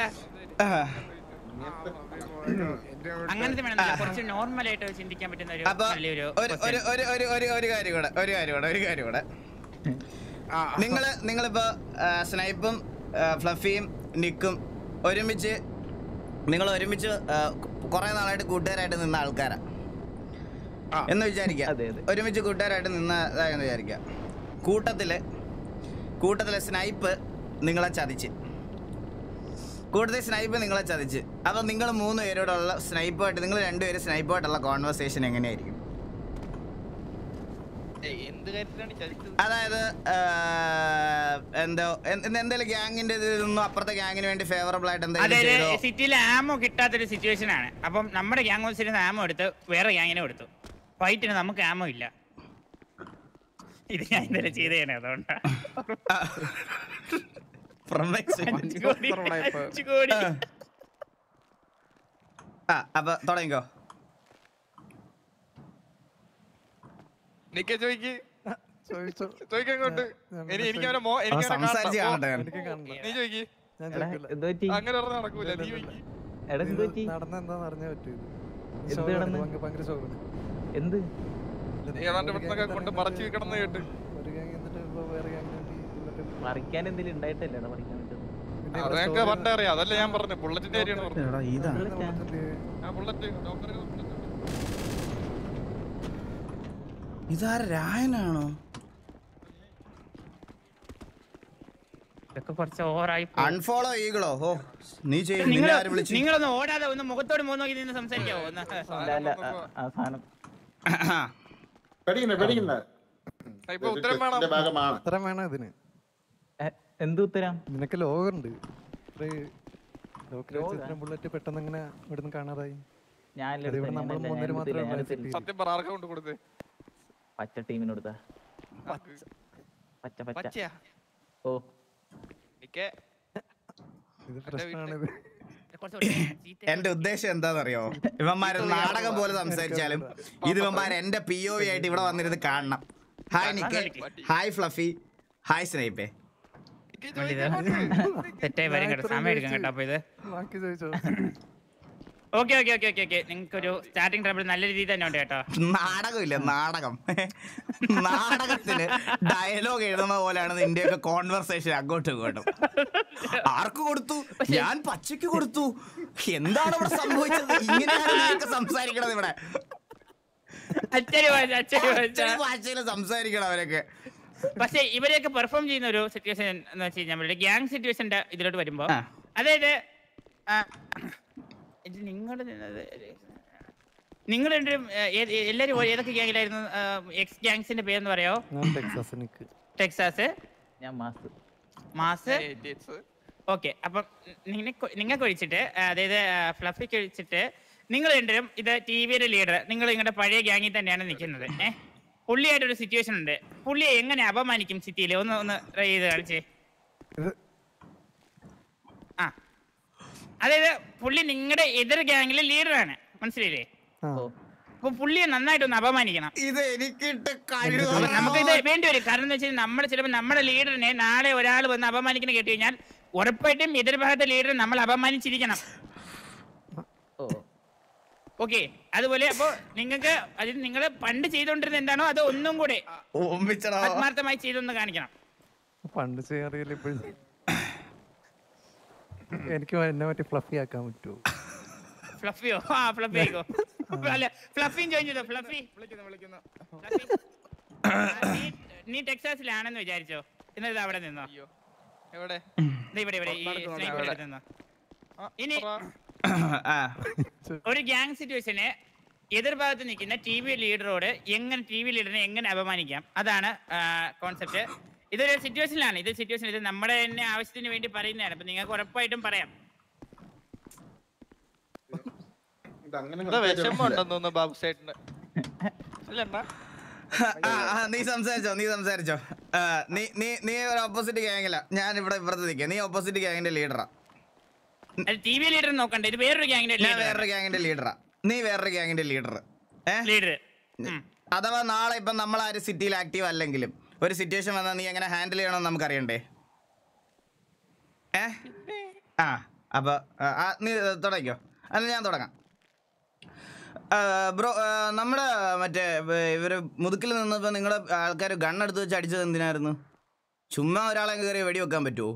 B: അങ്ങനത്തെ വേണം നല്ല കുറച്ച് നോർമൽ ആയിട്ട് ചിന്തിക്കാൻ പറ്റുന്ന ഒരു
A: അപ്പൊ
B: നല്ലൊരു
A: ഒരു ഒരു ഒരു ഒരു ഒരു ഒരു കാര്യം കൂടെ ഒരു കാര്യം കൂടെ ഒരു കാര്യം കൂടെ
G: ആ,
A: നിങ്ങള് നിങ്ങളിപ്പോ ആ, സ്നൈപ്പും ആ, ഫ്ലഫിയും നിക്കും ഒരുമിച്ച് നിങ്ങൾ ഒരുമിച്ച് ആ, കുറെ നാളായിട്ട് കൂട്ടുകാരായിട്ട് നിന്ന ആൾക്കാരാ
G: ആ.
A: എന്ന് വിചാരിക്കാം
F: അതെ, അതെ.
A: ഒരുമിച്ച് കൂട്ടുകാരായിട്ട് നിന്നതായെന്ന് വിചാരിക്കാം കൂട്ടത്തില് കൂട്ടത്തിലെ സ്നൈപ്പ് നിങ്ങളെ ചതിച്ച് കൂടുതൽ സ്നൈപ്പ് നിങ്ങളെ ചതിച്ച് അപ്പൊ നിങ്ങൾ മൂന്ന് പേരോടുള്ള സ്നൈപ്പുമായിട്ട് നിങ്ങൾ രണ്ടുപേരും സ്നൈപ്പുമായിട്ടുള്ള കോൺവെർസേഷൻ എങ്ങനെയായിരിക്കും അതായത് ആ, എന്തോ എന്ത് എന്തെങ്കിലും ഗ്യാങ്ങിന്റെ ഇതിൽ നിന്നും അപ്പുറത്തെ ഗ്യാങ്ങിന് വേണ്ടി ഫേവറബിൾ ആയിട്ട് എന്തെങ്കിലും
B: അതായത്
A: ചെയ്തോ
B: സിറ്റിയിൽ ആമോ കിട്ടാത്തൊരു സിറ്റുവേഷൻ ആണ് അപ്പം നമ്മുടെ ഗ്യാങ് വെച്ചിരുന്ന ആമോ എടുത്ത് വേറെ ഗ്യാങ്ങിനെ കൊടുത്തു ഫൈറ്റിന് നമുക്ക് ആമോ ഇല്ല ഇത് ഞാൻ ഇന്നലെ ചെയ്തേനെ അതുകൊണ്ടാ
A: From experience.
B: അഞ്ച് കോടി അഞ്ച് കോടി
A: ആ അപ്പൊ തുടങ്ങിക്കോ
H: നിക്ക് ചോദിക്ക്
E: ചോദിച്ചോ
H: ചോദിക്ക് അങ്ങോട്ട്
E: ഞാൻ
H: ഇനി
E: പിന്നെ
H: എനിക്ക് അവനെ മോ
A: അവൻ
H: എനിക്ക് അവനെ
A: സംസാരിച്ച്
H: കാണണം.
A: കാണട്ടെ ഞാൻ.
E: എനിക്ക് കാണണ്ട
H: നീ ചോദിക്ക്
E: ഞാൻ
F: എടാ
E: ചോദിക്കില്ല
F: എന്ത് പറ്റി
H: അങ്ങനെ പറഞ്ഞാൽ നടക്കൂല നീ ചോദിക്ക്
F: എടാ എന്ത് പറ്റി
E: നടന്ന എന്താന്ന് അറിഞ്ഞാ പറ്റൂ ഇത്
F: എന്ത്
E: ശോകമാണ്,
F: നടന്ന്?
E: ഭയങ്കര- ഭയങ്കര ശോകമാണ്.
F: എന്ത്
E: ഇല്ല,
H: നീ ഏതാണ്ട്
E: ഒരു
H: ഇവിടുന്നൊക്കെ
E: gang
H: കൊണ്ട്
E: തന്നെ
H: മറച്ച്
E: എന്നിട്ട്
H: കിടന്ന് കേട്ട്.
E: ഒരു gang എന്നിട്ട് ഇപ്പൊ വേറെ gang ന് വേണ്ടി എന്നിട്ട്
F: പറിക്കാൻ എന്തെങ്കിലും ഉണ്ടായിട്ടല്ലേടാ പറിക്കാൻ പറ്റുന്നത്
E: പിന്നെ
H: അത്
E: ഇവിടെ
H: ഞങ്ങൾക്ക്
E: story
H: പണ്ടേ അറിയാം അതല്ല ഞാൻ പറഞ്ഞു ബുള്ളറ്റിന്റെ കാര്യമാണ് പറഞ്ഞത്
A: എടാ, ഇതാ
E: ഇവിടെ നടന്നിട്ട്
H: ആ ബുള്ളറ്റ് ഡോക്ടർ
A: ഇതാര രായനാണോ
B: ഇതൊക്കെ കുറച്ച് ഓവറായി
A: അൺഫോളോ ഈകളോ ഓ നീ ചെയ്യും
B: നിങ്ങൾ
A: നിന്നെ ആര് വിളിച്ചു
B: നിങ്ങളൊന്ന് ഓടാതെ ഒന്ന് മുഖത്തോട് മുഖം നോക്കി നിന്ന് സംസാരിക്കാവോ ഒന്ന്
F: അല്ല അല്ല ആ- ആ സാധനം
C: പേടിക്കണ്ട പേടിക്കണ്ട
H: ഇപ്പൊ ഉത്തരം വേണം
C: ഇതിന്റെ ഭാഗമാണ്
E: ഉത്തരം വേണം ഇതിന്
F: എ, എന്ത് ഉത്തരം
E: നിനക്ക് ലോകമുണ്ട്
F: ലോകാ?
E: ബുള്ളറ്റ് പെട്ടെന്ന് ഇങ്ങനെ ഇവിടുന്ന് കാണാതായി
F: ഞാനല്ല
E: അത് ഇവിടെ
F: എടുത്തത്,
E: നമ്മൾ
F: ഞാനല്ല,
E: മൂന്നുപേര്
F: ഞാൻ എടുത്തില്ല,
E: മാത്രമേ
F: ഞാൻ
E: ഉള്ളൂ
F: എടുത്തില്ല.
H: സത്യം പറ ആർക്കാ കൊണ്ട് കൊടുത്തേ
F: പച്ച ടീമിന് കൊടുത്ത പച്ച പച്ച
H: പച്ചയാ
F: ഓ
H: നിക്കേ
E: ഇത് പ്രശ്നമാണിത്
B: കുറച്ച് ചീത്ത
A: എന്റെ ഉദ്ദേശം എന്താണെന്നറിയോ ഇവന്മാര് നാടകം പോലെ സംസാരിച്ചാലും ഇത് ഇവന്മാർ എന്റെ പി ഒ വി ആയിട്ട് ഇവിടെ വന്നിരുന്ന് കാണണം hi Nick hi Fluffy hi സ്നേഹിപ്പേ
B: തെറ്റായി വരും കേട്ടോ സമയം എടുക്കും കേട്ടോ അപ്പൊ ഇത്
E: ബാക്കി ചോദിച്ചോ
B: okay okay okay okay okay നിങ്ങൾക്ക് ഒരു സ്റ്റാർട്ടിംഗ് ട്രബിൾ നല്ല രീതിയിൽ തന്നെ ഉണ്ട് കേട്ടോ
A: നാടകമില്ല നാടകം നാടകത്തിന് ഡയലോഗ് എഴുതുന്ന പോലെയാണ് നിന്റെയൊക്കെ കോൺവെർസേഷൻ അങ്ങോട്ടും ഇങ്ങോട്ടും ആർക്ക് കൊടുത്തു ഞാൻ പച്ചയ്ക്ക് കൊടുത്തു എന്താണ് ഇവിടെ സംഭവിച്ചത് ഇങ്ങനെയാണ് നീയൊക്കെ സംസാരിക്കണത് ഇവിടെ
B: അച്ഛന് വായിച്ച അച്ഛന് വായിച്ച
A: അച്ചടി ഭാഷയിൽ സംസാരിക്കണം അവരൊക്കെ
B: പക്ഷെ ഇവരെയൊക്കെ പെർഫോം ചെയ്യുന്ന ഒരു സിറ്റുവേഷൻ എന്ന് വെച്ച് കഴിഞ്ഞാൽ ഗ്യാങ് സിറ്റുവേഷന്റെ ഇതിലോട്ട് വരുമ്പോ
A: ആ.
B: അതായത് ആ, ഇത് നിങ്ങൾ നിങ്ങൾ രണ്ടും എല്ലാരും ഒ- ഏതൊക്കെ ഗ്യാങ്ങിലായിരുന്നു എക്സ് ഗ്യാങ്സിന്റെ പേരെന്ന് പറയോ
E: ഞാൻ ടെക്സാസ് നിക്ക്
B: ടെക്സാസ്
F: ഞാൻ മാസ്
B: മാസ് ഓക്കെ അപ്പം നിങ്ങൾക്ക് നിങ്ങൾക്ക് ഒഴിച്ചിട്ട് ആ, അതായത് ഫ്ലഫിക്ക് ഒഴിച്ചിട്ട് നിങ്ങൾ രണ്ടും ഇത് ടി വിയുടെ ലീഡർ നിങ്ങൾ നിങ്ങളുടെ പഴയ ഗ്യാങ്ങിൽ തന്നെയാണ് നിൽക്കുന്നത് ഏഹ് പുള്ളിയായിട്ടൊരു സിറ്റുവേഷൻ ഉണ്ട് പുള്ളിയെ എങ്ങനെ അപമാനിക്കും സിറ്റിയിൽ ഒന്ന് ഒന്ന് ട്രൈ ചെയ്ത് കാണിച്ചേ
E: ഇത്
B: ആ അതായത് പുള്ളി നിങ്ങളുടെ എതിർ ഗ്യാങ്ങിലെ ലീഡറാണ് മനസ്സിലായില്ലേ
E: ആ
F: ഓ
B: അപ്പൊ പുള്ളിയെ നന്നായിട്ടൊന്ന് അപമാനിക്കണം
A: ഇത് എനിക്കിട്ട്
B: അപ്പൊ നമുക്ക് ഇത് വേണ്ടി വരും കാരണം എന്ന് വെച്ചാൽ നമ്മൾ ചിലപ്പോൾ നമ്മുടെ ലീഡറിനെ നാളെ ഒരാൾ വന്ന് അപമാനിക്കുന്ന കേട്ട് കഴിഞ്ഞാൽ ഉറപ്പായിട്ടും എതിർഭാഗത്തെ ലീഡറെ നമ്മൾ അപമാനിച്ചിരിക്കണം
F: ഓ
B: ഓക്കെ അതുപോലെ അപ്പൊ നിങ്ങൾക്ക് അതിൽ നിങ്ങൾ പണ്ട് ചെയ്തോണ്ടിരുന്ന എന്താണോ അത് ഒന്നും കൂടെ
A: ഓമ്പിച്ചടാ
B: ആത്മാർത്ഥമായി ചെയ്തൊന്ന് കാണിക്കണം
E: പണ്ട് ചെയ്യാൻ അറിയില്ല ഇപ്പോഴും എനിക്ക് എന്നെ മറ്റേ ഫ്ലഫി ആക്കാൻ പറ്റുമോ
B: ഫ്ലഫിയോ ആ ഫ്ലഫി ആയിക്കോ അല്ല ഫ്ലഫിയും ജോയിൻ ചെയ്തോ ഫ്ലഫി
H: വിളിക്കുന്നു വിളിക്കുന്നു
B: ഫ്ലഫി. ആ, നീ- നീ ടെക്സാസിലാണെന്ന് വിചാരിച്ചോ എന്നിട്ട് അവിടെ നിന്നോ
H: അയ്യോ എവിടെ
B: ദേ ഇവിടെ ഇവിടെ ഈ
H: നടക്കുന്നു,
B: സ്നൈപ്പർ
H: അവിടെ.
B: അടുത്ത് നിന്നോ
H: ആ,
B: ഇനി-
H: പറ.
A: ആ
B: ഒരു ഗ്യാങ് സിറ്റുവേഷന് എതിർഭാഗത്ത് നിൽക്കുന്ന ടി വി ലീഡറോട് എങ്ങനെ ടി വി ലീഡറിനെ എങ്ങനെ അപമാനിക്കാം അതാണ് കോൺസെപ്റ്റ് ഇതൊരു സിറ്റുവേഷനിലാണ് ഇത് സിറ്റുവേഷൻ ഇത് നമ്മുടെ തന്നെ ആവശ്യത്തിന് വേണ്ടി പറയുന്നതാണ് അപ്പൊ നിങ്ങൾക്ക് ഉറപ്പായിട്ടും പറയാം
C: ഇത് അങ്ങനെ
H: എന്താ വിഷമം ഉണ്ടെന്ന് തോന്നുന്നു ബാബു സേട്ടിന് അല്ലണ്ടാ
A: ആ, ആ, നീ സംസാരിച്ചോ നീ സംസാരിച്ചോ ആ, നീ നീ നീ ഒരു ഓപ്പോസിറ്റ് ഗ്യാങ്ങില ഞാൻ ഇവിടെ ഇപ്പുറത്ത് നിൽക്കാം നീ ഓപ്പോസിറ്റ് ഗ്യാങ്ങിന്റെ ലീഡറാ
B: അത് ടി വി ലീഡർ നോക്കണ്ട ഇത് വേറൊരു ഗ്യാങ്ങിന്റെ
A: ഞാൻ വേറൊരു ഗ്യാങ്ങിന്റെ ലീഡറാ നീ വേറൊരു ഗ്യാങ്ങിന്റെ ലീഡർ ഏ
B: ലീഡർ
A: അഥവാ നാളെ ഇപ്പം നമ്മൾ ആരും സിറ്റിയിൽ ആക്റ്റീവ് അല്ലെങ്കിലും ഒരു സിറ്റുവേഷൻ വന്നാൽ നീ എങ്ങനെ ഹാൻഡിൽ ചെയ്യണമെന്ന് നമുക്ക് അറിയണ്ടേ ഏ ആ അപ്പൊ ആ, ആ, നീ തുടങ്ങിക്കോ അല്ല ഞാൻ തുടങ്ങാം ബ്രോ നമ്മുടെ മറ്റേ വ- ഇവര് മുതുക്കിൽ നിന്നപ്പോൾ നിങ്ങളുടെ ആൾക്കാർ ഗണ്ണെടുത്ത് വെച്ച് അടിച്ചത് എന്തിനായിരുന്നു ചുമ്മാ ഒരാളെ കയറി വെടി വെക്കാൻ പറ്റുമോ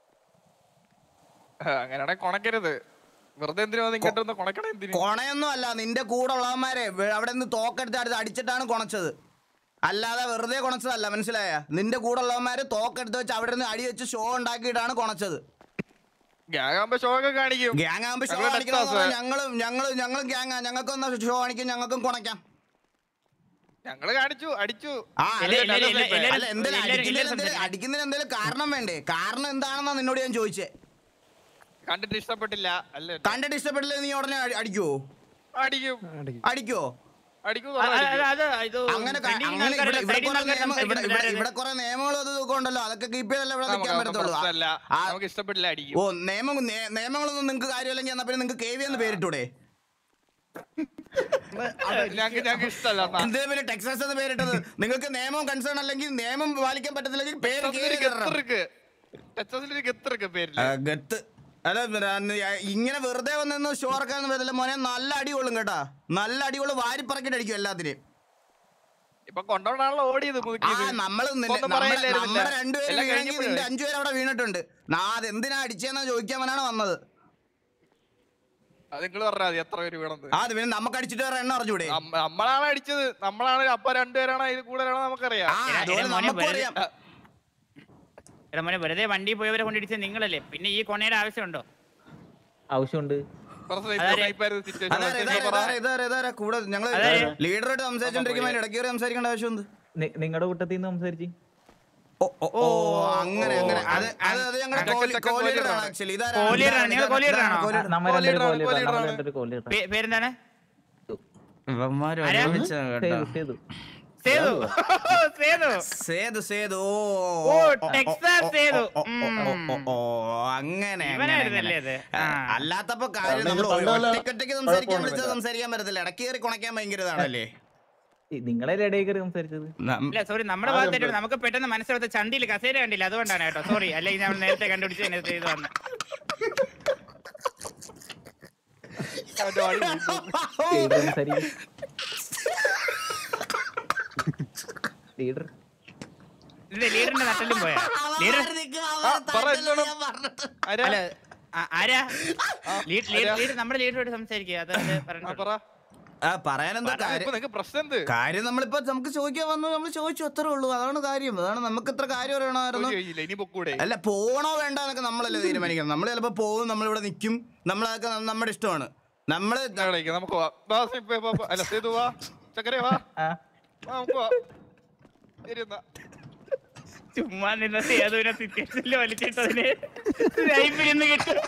H: അങ്ങനെയാണെ കൊണക്കരുത് വെറുതെ എന്തിനു വന്ന് ഇങ്ങോട്ട് വന്ന് കൊണക്കണ എന്തിനു
A: കൊണയൊന്നും അല്ല നിന്റെ കൂടെ ഉള്ളവന്മാരെ വെ- അവിടെ നിന്ന് തോക്കെടുത്ത് അടുത്ത് അടിച്ചിട്ടാണ് കൊണച്ചത് അല്ലാതെ വെറുതെ കൊണച്ചതല്ല മനസ്സിലായ നിന്റെ കൂടെ ഉള്ളവന്മാര് തോക്കെടുത്ത് വെച്ച് അവിടെ നിന്ന് അടി വെച്ച് ഷോ ഉണ്ടാക്കിയിട്ടാണ് കൊണച്ചത്
H: ഗ്യാങ് ആകുമ്പോ ഷോ ഒക്കെ കാണിക്കും
A: ഗ്യാങ് ആകുമ്പോ ഷോ
H: ഞങ്ങള്
A: കാണിക്കണം
H: Texas.
A: ഞങ്ങളും ഞങ്ങളും ഞങ്ങളും ഗ്യാങ് ഞങ്ങൾക്കൊന്ന് ഷോ കാണിക്കും ഞങ്ങൾക്കും കൊണക്കാം
H: ഞങ്ങള് കാണിച്ചു അടിച്ചു
A: ആ അല്ല,
B: എല്ലാരും-
A: അല്ല,
B: എല്ലാരും-
A: അല്ല,
B: എല്ലാരും-
A: എന്തേലും
B: എല്ലാരും-
A: അടിക്കുന്നതിന്
B: എല്ലാരും
A: എന്തേലും- അടിക്കുന്നതിന് എന്തെങ്കിലും കാരണം വേണ്ടേ കാരണം എന്താണെന്നാ നിന്നോട് ഞാൻ ചോദിച്ചേ
H: കണ്ടിട്ട് ഇഷ്ടപ്പെട്ടില്ല അല്ലേ
A: കണ്ടിട്ട് ഇഷ്ടപ്പെട്ടില്ല നീ ഉടനെ അടി- അടിക്കുവോ
H: അടിക്കും
E: അടിക്കും
A: അടിക്കുവോ
H: അടിക്കും
B: അത് അത് അത് ഇത്
A: അങ്ങനെ ക-
B: trending
A: അങ്ങനെ ഇവിടെ
B: ആൾക്കാരുടെ
A: ഇവിടെ
B: side ൽ
A: കുറെ
B: ആൾക്കാർ
A: നിയമം ഇവിടെ ഇവിടെ
B: സംസാരിക്കുന്നുണ്ട്.
A: ഇവിടെ കുറെ നിയമങ്ങളും അത് ഇതൊക്കെ ഉണ്ടല്ലോ അതൊക്കെ കീപ്പ് ചെയ്തല്ലേ ഇവിടെ നിൽക്കാൻ പറ്റത്തുള്ളൂ ആ-
H: പ്രശ്നമല്ല
A: ആ-
H: നമുക്ക് ഇഷ്ടപ്പെട്ടില്ല അടിക്കും
A: ഓ നിയമം നേ- നിയമങ്ങളൊന്നും നിങ്ങൾക്ക് കാര്യമില്ലെങ്കിൽ എന്നാ പിന്നെ നിങ്ങൾക്ക് കെ വി എന്ന് പേരിട്ടൂടെ
H: ഞങ്ങൾക്ക് ഞങ്ങൾക്ക് ഇഷ്ടമല്ല എന്നാ.
A: എന്തിനാ പിന്നെ ടെക്സാസ് എന്ന് പേരിട്ടത് നിങ്ങൾക്ക് നിയമം കൺസേൺ അല്ലെങ്കിൽ നിയമം പാലിക്കാൻ പറ്റത്തില്ലെങ്കിൽ പേര്
H: ടെക്സാസിൽ
A: കേറി
H: ഒരു
A: ഇടണം.
H: ഗത്തർക്ക് ടെക്സാസിൽ ഒരു ഗത്തർക്ക് പേരില്ല
A: ആ, ഗത്ത് അല്ല പിന്നെ അന്ന് ഇങ്ങനെ വെറുതെ വന്നു ഷോ ഇറക്കാന്ന് പറ്റില്ല മോനെ നല്ല അടി കൊള്ളും കേട്ടാ നല്ല അടി കൊള്ളും വാരിപ്പറക്കിട്ട് അടിക്കും എല്ലാത്തിനെയും
H: ഇപ്പൊ കൊണ്ടോണ്ടാണല്ലോ ഓടിയത്
A: ആ
H: മുതുക്കിയത്
A: നമ്മള് നിന്നെ-
H: ഒന്നും
A: നമ്മള്
H: പറയില്ലായിരുന്നില്ല.
A: നമ്മുടെ രണ്ടുപേരും
H: എല്ലാം
A: വീണെങ്കിൽ
H: കഴിഞ്ഞപ്പോഴേ.
A: നിന്റെ അഞ്ചുപേര് അവിടെ വീണിട്ടുണ്ട് നാ അത് എന്തിനാ അടിച്ചതെന്നാ ചോദിക്കാനാണ് വന്നത്
H: അത് നിങ്ങൾ പറഞ്ഞാൽ മതി എത്ര പേര് വീണെന്ന്
A: ആ അത് പിന്നെ നമുക്ക് അടിച്ചിട്ട് വേറെ എണ്ണ അറിഞ്ഞൂടെ
H: നമ്മ- നമ്മളാണ് അടിച്ചത് നമ്മളാണ് അപ്പൊ രണ്ടുപേരാണ് അതിൽ കൂടുതലാണോ നമുക്കറിയാം
A: ആ
B: എടാ,
A: അതുപോലെ
B: എടാ മോനെ
A: നമുക്കും
B: വെറുതെ-
A: അറിയാം
B: എടാ മോനെ വെറുതെ വണ്ടി പോയവരെ കൊണ്ടിടിച്ചത് നിങ്ങളല്ലേ പിന്നെ ഈ കൊണയുടെ ആവശ്യമുണ്ടോ
F: ആവശ്യമുണ്ട്
H: കുറച്ച്
B: അതാരെ?
H: sniper ആയിരുന്നു situation.
A: അതാരെ,
H: പക്ഷേ
A: ഇതാരെ,
H: പറ.
A: ഇതാരെ, ഇതാരെ, ഇതാരെ, കൂടെ ഞങ്ങള്
B: അതാരെ?
A: ലീഡറായിട്ട് സംസാരിച്ചോണ്ടിരിക്കുമ്പോ അതിന്റെ ഇടയ്ക്ക് കയറി സംസാരിക്കേണ്ട ആവശ്യമുണ്ട്
F: നിങ്ങളുടെ കൂട്ടത്തിൽ നിന്ന് സംസാരിച്ച്
A: ഓ ഓ, ഓ അങ്ങനെ അങ്ങനെ അത് അത് അത് ഞങ്ങളുടെ
H: അതൊക്കെ
A: കോഹ്ലി-
H: ചെക്കൻ
A: കോഹ്ലിയുടെ
H: കോഹ്ലിയുടെ
A: ആണ്
H: ആണ്.
A: ആക്ച്വലി
B: കോഹ്ലിയുടെ ആണ്, നിങ്ങൾ കോഹ്ലിയുടെ ആണോ?
F: നമ്മൾ
H: കോഹ്ലി
F: രണ്ടുപേരും
H: ഇടണം,
F: കോഹ്ലി
H: കോഹ്ലി
F: ഇടണം. നമ്മൾ
H: ഇടണം.
F: രണ്ടുപേരും കോഹ്ലി ഇടണം.
B: പേ- പേരെന്താണ്
A: ഇവന്മാര്
B: ആരാ?
A: ഒരുമിച്ചാ കേട്ടോ.
F: സേതു, സേതു.
B: സേതു സേതു
A: സേതു സേതു
B: ഓ, ടെക്സാസ് സേതു.
A: ഓ, ഓ, ഓ, ഓ, ഓ, അങ്ങനെ അങ്ങനെ,
B: ഇവനായിരുന്നല്ലേ
A: അങ്ങനെ.
B: ഇത്?
A: ആ,
B: ആ.
A: അല്ലാത്തപ്പോ കാര്യം
C: അതുകൊണ്ട്
A: നമ്മൾ
C: പണ്ടുള്ള
A: ഒറ്റയ്ക്കൊറ്റയ്ക്ക് സംസാരിക്കാൻ
C: കുഴപ്പമൊന്നുമില്ല.
A: വിളിച്ചാൽ സംസാരിക്കാൻ പറ്റത്തില്ല ഇടയ്ക്ക് കയറി കുണയ്ക്കാൻ ഭയങ്കര ഇതാണല്ലേ
F: ഈ നിങ്ങളെ ഇടയിൽ കയറി സംസാരിച്ചത്
A: നം-
B: ഇല്ല സോറി നമ്മുടെ ഭാഗത്തായിട്ട് നമുക്ക് പെട്ടെന്ന് മനസ്സിലത്തെ ചണ്ടിയിൽ കസേര കണ്ടില്ല അതുകൊണ്ടാണ് കേട്ടോ സോറി അല്ലെങ്കിൽ നമ്മൾ നേരത്തെ കണ്ടുപിടിച്ച് തന്നെ ചെയ്തു വന്ന്
H: അവന്റെ വാടി വീണു.
F: ലീഡർ സംസാരിക്കും ലീഡർ
B: ഇതിന്റെ ലീഡറിന്റെ നട്ടലും പോയാ ലീഡർ
A: അവന്മാര് നിൽക്കും,
H: ആ,
A: അവന്മാര്
H: പറ
A: താഴ്ത്തല്
H: എന്താണ്?
A: ഞാൻ പറഞ്ഞിട്ട്.
H: ആരാ?
B: അല്ല ആ- ആരാ
H: ആ,
B: ലീഡ് ലീഡ്
H: ആരാ?
B: ലീഡ് നമ്മുടെ ലീഡറോട് സംസാരിക്കുക അത് അത്
H: ആ,
B: പറഞ്ഞോളൂ.
H: പറ.
A: ആ, പറയാനെന്താ
H: പറ,
A: കാര്യം
H: ഇപ്പൊ നിങ്ങക്ക് പ്രശ്നം എന്ത്
A: കാര്യം നമ്മളിപ്പോ നമുക്ക് ചോദിക്കാൻ വന്നു നമ്മൾ ചോദിച്ചു അത്രേ ഉള്ളൂ അതാണ് കാര്യം അതാണ് നമുക്ക് ഇത്ര കാര്യം അറിയണമായിരുന്നു
H: ജോലി കഴിയില്ല ഇനി പൊക്കൂടെ
A: അല്ല പോണോ വേണ്ട എന്നൊക്കെ നമ്മളല്ലേ തീരുമാനിക്കണം നമ്മൾ ചിലപ്പോ പോകും നമ്മളിവിടെ നിൽക്കും നമ്മളതൊക്കെ ന- നമ്മുടെ ഇഷ്ടമാണ് നമ്മള്
H: ഞങ്ങളേക്ക് നമുക്ക് പോവാം. വാ, സിപ്പേ, വാ, വാ. അല്ല സേതു വാ ചക്കരെ വാ
F: ആ
H: വാ, നമുക്ക് പോവാം. ശരി എന്നാ
B: ചുമ്മാ നിന്ന് സേതുവിനെ സിറ്റുവേഷനിൽ വലിച്ചിട്ടതിന് ലൈഫിൽ നിന്ന് കിട്ടും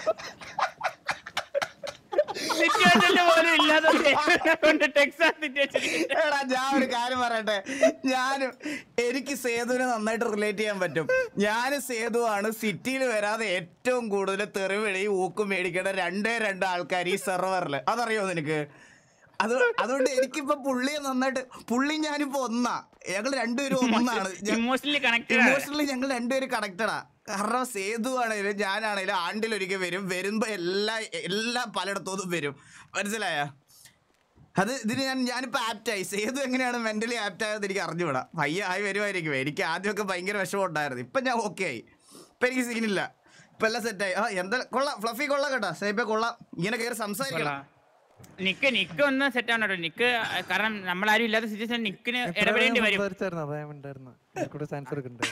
B: സിറ്റുവേഷനിൽ പോലും ഇല്ലാതെ സേതുവിനെ കൊണ്ട് ടെക്സാസ് സിറ്റുവേഷൻ
A: എടാ ഞാൻ ഒരു കാര്യം പറയട്ടെ ഞാനും എനിക്ക് സേതുവിനെ നന്നായിട്ട് റിലേറ്റ് ചെയ്യാൻ പറ്റും ഞാൻ സേതുവാണ് സിറ്റിയിൽ വരാതെ ഏറ്റവും കൂടുതൽ തെറിവിളി ഊക്കും മേടിക്കേണ്ട രണ്ടേ രണ്ട് ആൾക്കാർ ഈ സെർവറിൽ അതറിയോ നിനക്ക് അത് അതുകൊണ്ട് എനിക്കിപ്പോ പുള്ളിയെ നന്നായിട്ട് പുള്ളി ഞാനിപ്പോ ഒന്നാ ഞങ്ങൾ രണ്ടുപേരും ഒന്നാണ്
B: ഇമോഷണലി കണക്റ്റഡ്
A: ഇമോഷണലി ഞങ്ങൾ രണ്ടുപേരും കണക്റ്റഡാ കാരണം സേതു ആണേലും ഞാനാണേലും ആണ്ടിലൊരിക്കൽ വരും വരുമ്പോ എല്ലാ എല്ലാം പലയിടത്തുനിന്നും വരും മനസ്സിലായ അത് ഇതിന് ഞാൻ ഞാനിപ്പോ ആപ്റ്റായി സേതു എങ്ങനെയാണ് മെന്റലി ആപ്റ്റ് ആയത് എനിക്ക് അറിഞ്ഞുകൂടാ പയ്യ ആയി വരുമായിരിക്കും എനിക്ക് ആദ്യമൊക്കെ ഭയങ്കര വിഷമം ഉണ്ടായിരുന്നു ഇപ്പൊ ഞാൻ ഓക്കെ ആയി ഇപ്പൊ എനിക്ക് സീനില്ല ഇപ്പൊ എല്ലാം സെറ്റായി ആ എന്താ കൊള്ളാം ഫ്ലഫി കൊള്ളാം കേട്ടോ സേപ്പെ കൊള്ളാം ഇങ്ങനെ കയറി സംസാരിക്കണം
B: നിക്ക് നിക്ക് ഒന്ന് സെറ്റ് ആവണം കേട്ടോ നിക്ക് കാരണം നമ്മളാരും ഇല്ലാത്ത സിറ്റുവേഷൻ നിക്കിന് ഇടപെടേണ്ടി വരും
E: സംസാരിച്ചായിരുന്നു അതാ ഞാൻ ഉണ്ടായിരുന്നു കൂടെ ചാൻസ് എടുക്കണ്ടേ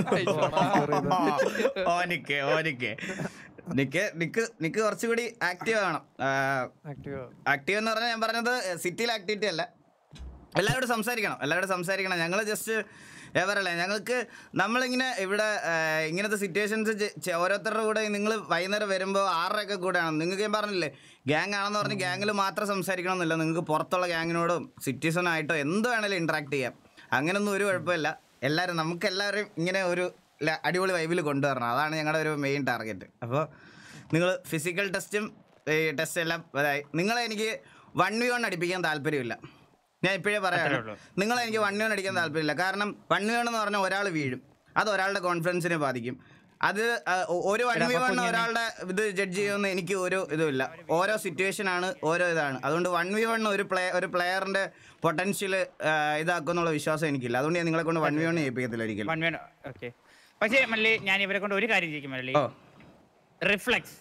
A: ഓനിക്ക് ഓനിക്ക് നിക്ക് നിക്ക് നിക്ക് കുറച്ചുകൂടി ആക്റ്റീവ് ആവണം
E: ആക്റ്റീവ്
A: ആക്റ്റീവ് എന്ന് പറഞ്ഞാൽ ഞാൻ പറഞ്ഞത് സിറ്റിയിൽ ആക്ടിവിറ്റി അല്ല എല്ലാവരോടും സംസാരിക്കണം എല്ലാവരോടും സംസാരിക്കണം ഞങ്ങൾ ജസ്റ്റ് പറയല്ലേ ഞങ്ങൾക്ക് നമ്മളിങ്ങനെ ഇവിടെ ആ, ഇങ്ങനത്തെ സിറ്റുവേഷൻസ് ഓരോരുത്തരുടെ കൂടെ നിങ്ങൾ വൈകുന്നേരം വരുമ്പോൾ ആറരയൊക്കെ കൂടെയാണ് നിങ്ങൾക്ക് ഞാൻ പറഞ്ഞില്ലേ ഗ്യാങ് ആണെന്ന് പറഞ്ഞ് ഗ്യാങ്ങിൽ മാത്രം സംസാരിക്കണമെന്നില്ല നിങ്ങൾക്ക് പുറത്തുള്ള ഗ്യാങ്ങിനോടും സിറ്റിസണായിട്ടോ എന്ത് വേണേലും ഇൻട്രാക്ട് ചെയ്യാം അങ്ങനൊന്നും ഒരു കുഴപ്പമില്ല എല്ലാവരും നമുക്ക് എല്ലാവരും ഇങ്ങനെ ഒരു ല- അടിപൊളി വൈബിൽ കൊണ്ടുവരണം അതാണ് ഞങ്ങളുടെ ഒരു മെയിൻ ടാർഗറ്റ് അപ്പോൾ നിങ്ങൾ ഫിസിക്കൽ ടെസ്റ്റും ടെസ്റ്റ് എല്ലാം അതായി നിങ്ങളെ എനിക്ക് വൺ വി വൺ അടിപ്പിക്കാൻ താല്പര്യമില്ല ഞാൻ ഇപ്പോഴേ പറയാം നിങ്ങളെ എനിക്ക് വൺ വി വൺ അടിക്കാൻ താല്പര്യമില്ല കാരണം വൺ വി വൺ എന്ന് പറഞ്ഞാൽ ഒരാൾ വീഴും അത് ഒരാളുടെ കോൺഫിഡൻസിനെ ബാധിക്കും അത് ആ, ഒ- ഒരു വൺ വി വൺ ഒരാളുടെ ഇത് ജഡ്ജ് ചെയ്യുമെന്ന് എനിക്ക് ഒരു ഇതുമില്ല ഓരോ സിറ്റുവേഷൻ ആണ് ഓരോ ഇതാണ് അതുകൊണ്ട് വൺ വി വൺ ഒരു പ്ലേ ഒരു പ്ലെയറിന്റെ പൊട്ടൻഷ്യൽ ഇതാക്കുന്നുള്ള വിശ്വാസം എനിക്കില്ല അതുകൊണ്ട് ഞാൻ നിങ്ങളെ കൊണ്ട് വൺ വി വൺ ചെയ്യിപ്പിക്കത്തില്ല ഒരിക്കലും
B: വൺ വേണം ഓക്കെ പക്ഷേ മല്ലി ഞാൻ ഇവരെ കൊണ്ട് ഒരു കാര്യം ചെയ്യിക്കും മല്ലി
A: ഓ
B: റിഫ്ലക്സ്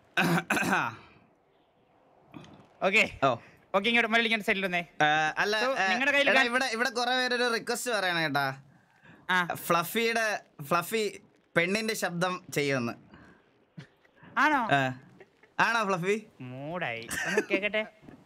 B: ഓക്കെ
A: ഓ
B: ഓക്കെ ഇങ്ങോട്ട് മല്ലി ഇങ്ങോട്ട് സൈഡിൽ വന്നേ
A: ആ, അല്ല
B: So,
A: ആ,
B: നിങ്ങടെ കയ്യിൽ
A: എടാ,
B: കാ-
A: ഇവിടെ ഇവിടെ കുറെ പേരൊരു റിക്വസ്റ്റ് പറയണ കേട്ടാ
B: ആ
A: ഫ്ലഫിയുടെ ഫ്ലഫി പെണ്ണിന്റെ ശബ്ദം ചെയ്യുമെന്ന്
B: ആണോ
A: ആ. ആണോ ഫ്ലഫി
B: മൂടായി ഒന്ന് കേക്കട്ടെ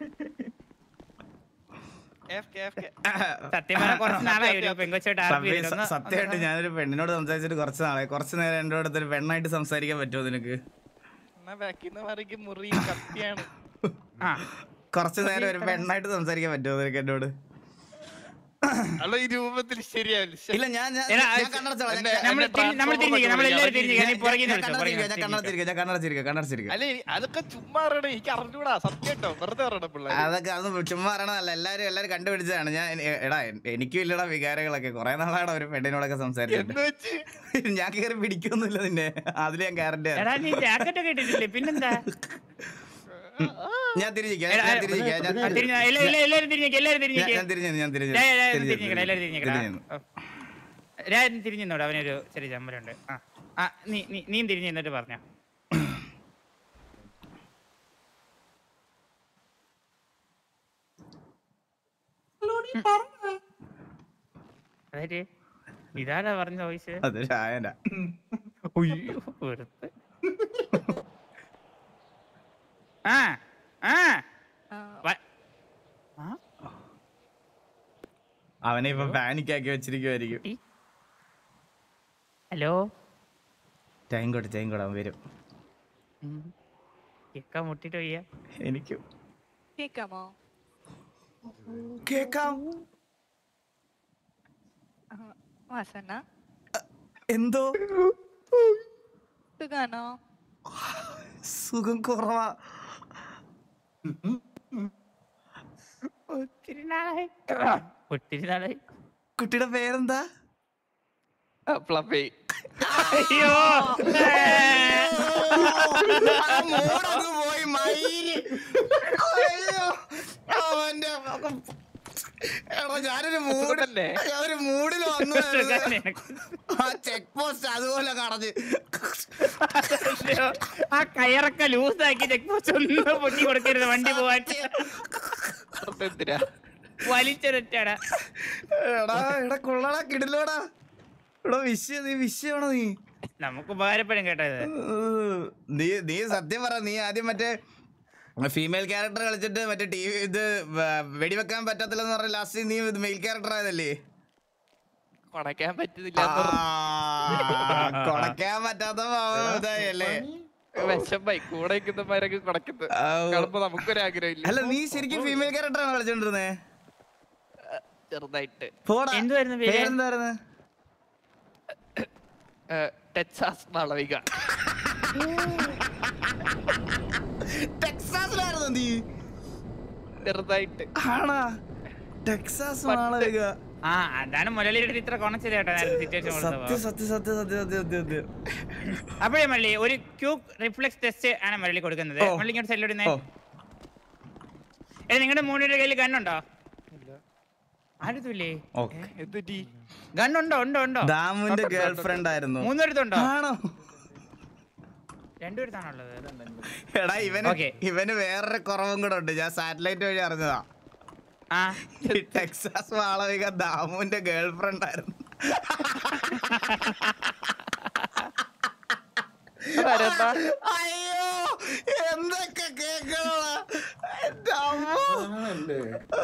H: എഫ് കെ, എഫ് കെ.
B: സത്യം പറഞ്ഞാൽ കുറച്ച് നാളായി ഒരു പെങ്കൊച്ചോട്ട് ആർപ്പ്
A: ഫ്ലഫി,
B: ചെയ്തിട്ട്
A: സ-
B: ഒന്ന്
A: സത്യമായിട്ട് ഞാനൊരു പെണ്ണിനോട് സംസാരിച്ചിട്ട് കുറച്ച് നാളെ കുറച്ച് നേരം എൻ്റെ അടുത്ത് ഒരു പെണ്ണായിട്ട് സംസാരിക്കാൻ പറ്റുമോ നിനക്ക്
H: എന്നാ ബാക്കിന്ന് മറിക്ക് മുറി കത്തിയാണ്
B: ആ
A: കുറച്ച് നേരം ഒരു പെണ്ണായിട്ട് സംസാരിക്കാൻ പറ്റുമോ നിനക്ക് എന്നോട്
H: അല്ല ഈ രൂപത്തിൽ ശരിയാവില്ല ശ്ശെ.
A: ഇല്ല ഞാൻ ഞാൻ
B: എടാ,
A: ഞാൻ കണ്ണടച്ചോളാം ഞാൻ-
H: എന്നെ-
B: നമ്മൾ
H: എന്നെ
B: തിരി- നമ്മൾ
H: transformer
B: തിരിഞ്ഞിരിക്കുക നമ്മൾ എല്ലാവരും
H: വിളിക്കാം.
B: തിരിഞ്ഞിരിക്കുക നീ പുറകിൽ
A: ഞാൻ
B: നിന്ന് വിളിച്ചോ, പുറകിൽ
A: കണ്ണടച്ചിരിക്കുക ഞാൻ
B: നിന്ന്
A: കണ്ണടച്ചിരിക്കുക ഞാൻ കണ്ണടച്ചിരിക്കുക കണ്ണടച്ചിരിക്കുക
H: അല്ല ഇനി അതൊക്കെ ചുമ്മാ പറയണേ എനിക്ക് അറിഞ്ഞൂടാ സത്യം കേട്ടോ വെറുതെ പറയണ പിള്ളേർ
A: അതൊക്കെ അത് ചുമ്മാ പറയണതല്ല എല്ലാരും എല്ലാരും കണ്ടുപിടിച്ചതാണ് ഞാൻ എ- എടാ എ- എനിക്കും ഇല്ലടാ വികാരങ്ങളൊക്കെ കുറെ നാളാണ് ഒരു പെണ്ണിനോടൊക്കെ സംസാരിച്ചിട്ട്
H: എന്ന് വെച്ച്
A: ഞാൻ കയറി പിടിക്കൊന്നുമില്ല നിന്നെ അതിൽ ഞാൻ ഗ്യാരണ്ടി
B: എടാ നീ ജാക്കറ്റ് ഒക്കെ ഇട്ടിട്ടില്ലേ പിന്നെന്താ
A: ഞാൻ തിരിച്ചിരിക്കാം
B: എടാ,
A: ഞാൻ തിരിച്ചിരിക്കാം ഞാൻ
B: ആ, തിരിഞ്ഞ് എല്ലാ- എല്ലാ- എല്ലാവരും തിരിഞ്ഞേക്ക് എല്ലാവരും
A: ഞാൻ-
B: തിരിഞ്ഞേക്ക്
A: ഞാൻ തിരിഞ്ഞു ഞാൻ തിരിഞ്ഞു
B: ഞാൻ- ഞാൻ
A: തിരിഞ്ഞു,
B: തിരിഞ്ഞേക്കടാ, എല്ലാവരും തിരിഞ്ഞേക്കടാ.
A: തിരിഞ്ഞു.
B: ഓ. ഞാൻ തിരിഞ്ഞോട് അവനൊരു ചെറിയ ചമ്മലുണ്ട് ആ ആ നീ നീ നീ തിരിഞ്ഞു എന്നിട്ട് പറഞ്ഞോ അതായത് ഇതാരാ പറഞ്ഞ വോയിസ്
A: അത് ചായന
B: ഉയ്യോ, വെറുതെ. ആ ആ വ- ആ
A: അവനെ ഇപ്പൊ പാനിക് ആക്കി വെച്ചിരിക്കുമായിരിക്കും
B: ഹലോ
A: ടൈം കൊടു ടൈം കൊടു അവൻ വരും
B: കേക്കാൻ മുട്ടിട്ട് വയ്യ
A: എനിക്കും
I: കേക്കാമോ
A: കേക്കാം
I: വാസന
A: എന്തോ
I: സുഖാണോ
A: സുഖം കുറവാ
B: ഒത്തിരി നാളായി ഒത്തിരി നാളായി
A: കുട്ടിയുടെ പേരെന്താ
H: ഫ്ലഫി
B: അയ്യോ
A: ആ മൂടങ്ങ് പോയി മയില്. അയ്യോ. അവന്റെ എടാ ഞാനൊരു മൂഡ്
H: സുഖമല്ലേ?
A: ഞാനൊരു മൂഡിൽ വന്നു ആ ചെക്ക് പോസ്റ്റ് അതുപോലെ കടഞ്ഞ്
B: ആ കയറൊക്കെ ലൂസാക്കി ചെക്ക് പോസ്റ്റ് ഒന്നും പൊട്ടി കൊടുക്കരുത് വണ്ടി പോവാൻ
H: എന്തിനാ
B: വലിച്ചൊരറ്റാടാ
A: എടാ എടാ കൊള്ളടാ കിടിലോടാ എടാ വിഷയ നീ വിഷയമാണോ നീ
B: നമുക്ക് ഉപകാരപ്പെടും കേട്ടോ ഇത്
A: ഏഹ്, നീ നീ സത്യം പറ നീ ആദ്യം മറ്റേ ഫീമെയിൽ ക്യാരക്ടർ കളിച്ചിട്ട് മറ്റേ ടി വി ഇത് വ- വെടിവെക്കാൻ പറ്റത്തില്ലെന്ന് പറഞ്ഞ ലാസ്റ്റ് നീ മെയിൽ ക്യാരക്ടർ ആയതല്ലേ
H: കൊണക്കാൻ പറ്റുന്നില്ല
A: ആ, കൊടക്കാൻ പറ്റാത്ത പാവം ഇതായല്ലേ
H: വിഷമായി കൂടെ നിൽക്കുന്നമാരൊക്കെ കൊടക്കുന്നത്
A: ആ,
H: കാണുമ്പോ നമുക്കൊരാഗ്രഹം ഇല്ല
A: അല്ല നീ ശരിക്കും ഫീമെയിൽ ക്യാരക്ടർ ആണ് കളിച്ചോണ്ടിരുന്നേ
H: ചെറുതായിട്ട്
A: പോടാ
B: എന്തുവായിരുന്നു പേര്?
A: പേരെന്തായിരുന്നു
H: ടെക്സാസ് മാളവിക
A: ടെക്സാസിലായിരുന്നു നീ
H: ചെറുതായിട്ട്
A: ആണാ ടെക്സാസ്
H: പണ്ട്.
A: മാളവിക
B: ആ അതാണ് മുരളിയുടെ അടുത്ത് ഇത്ര കൊണച്ചത് കേട്ടോ സിറ്റുവേഷൻ
A: സത്യം സത്യം സത്യം സത്യം സത്യം സത്യം സത്യം
B: അപ്പോഴേ മള്ളി ഒരു ക്യൂക്ക് റിഫ്ലെക്സ് ടെസ്റ്റ് ആണ് മുരളി കൊടുക്കുന്നത്
A: ഓ.
B: മള്ളി ഇങ്ങോട്ട് സൈഡിലിടുന്നേ
A: ഓ
B: ഏ നിങ്ങളുടെ മൂന്നുപേരുടെ കയ്യിൽ ഗണ്ണുണ്ടോ ആരുത്തില്ലേ
A: ഓക്കെ
H: എന്തുറ്റി
B: ഗണ്ണുണ്ടോ ഉണ്ടോ ഉണ്ടോ
A: ദാമുവിന്റെ ഗേൾ ഫ്രണ്ട് ആയിരുന്നു
B: മൂന്നുപേരത്തുണ്ടോ
A: ആണോ
B: രണ്ടുപേരത്താണുള്ളത്
A: എടാ ഇവന്
B: Okay.
A: ഇവന് വേറൊരു കുറവും കൂടെ ഉണ്ട് ഞാൻ സാറ്റലൈറ്റ് വഴി അറിഞ്ഞതാ
B: ആ
A: ഈ ടെക്സാസ് മാളവിക ദാമുവിന്റെ ഗേൾ ഫ്രണ്ട് ആയിരുന്നു അയ്യോ എന്തൊക്കെ കേക്കണ
C: ആണല്ലേ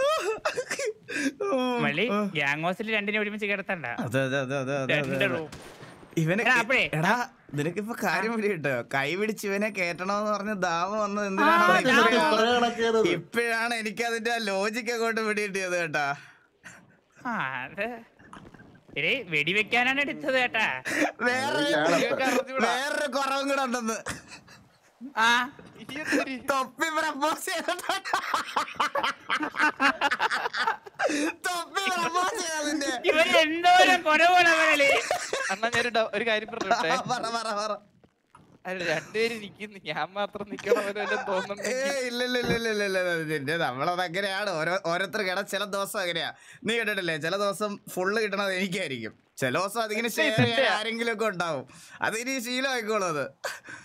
B: മള്ളി ഗ്യാങ് ഹൗസിൽ രണ്ടിനെ ഒരുമിച്ച് കിടത്തണ്ട
A: അതെ അതെ അതെ അതെ അതെ
B: രണ്ട്
A: അതെ
B: room.
A: ഇവനെ
B: എടാ, അപ്പഴേ,
A: എടാ നിനക്കിപ്പോ കാര്യം പിടി കിട്ടോ കൈ പിടിച്ച് ഇവനെ കേട്ടണോന്ന് പറഞ്ഞ് ദാമ വന്നത്
B: ആ,
A: എന്തിനാണ്
B: ദാമ.
C: കുറെ കണക്കേറത്
A: ഇപ്പോഴാണ് എനിക്ക് അതിന്റെ ആ ലോജിക് അങ്ങോട്ട് പിടികിട്ടിയത് കേട്ടാ
B: ആ അത് എടേ വെടിവെക്കാനാണ് എടുത്തത് കേട്ടാ
A: വേറെ വേറൊരു കുറവും കൂടെ ഉണ്ടെന്ന്
B: ആ
A: തൊപ്പി പ്രപ്പോസ് ചെയ്തിട്ടുണ്ട് തൊപ്പി പ്രപ്പോസ് ചെയ്തതിന്റെ
B: ഇവൻ എന്തോരം കുറവാണ് അവനല്ലേ
H: അണ്ണാ ഞാൻ ഒരു കാര്യം പറഞ്ഞോട്ടെ
A: പറ പറ പറ
H: അല്ല രണ്ടുപേര് നിക്കുന്നു ഞാൻ മാത്രം നിക്കണമല്ലോ
A: ഏ
H: തോന്നുന്നുണ്ടെങ്കിൽ
A: ഇല്ല ഇല്ല ഇല്ല ഇല്ല ഇല്ല ഇല്ല നിന്റെ നമ്മളത് അങ്ങനെയാണ് ഓരോ ഓരോരുത്തർ കിട ചില ദിവസം അങ്ങനെയാ നീ കേട്ടിട്ടില്ലേ ചില ദിവസം ഫുള്ള് കിട്ടണത് എനിക്കായിരിക്കും ചില ദിവസം അതിങ്ങനെ ഷെയർ ചെയ്യാൻ ആരെങ്കിലും ഒക്കെ ഉണ്ടാവും അത് ഇനി ശീലമായിക്കോളും അത്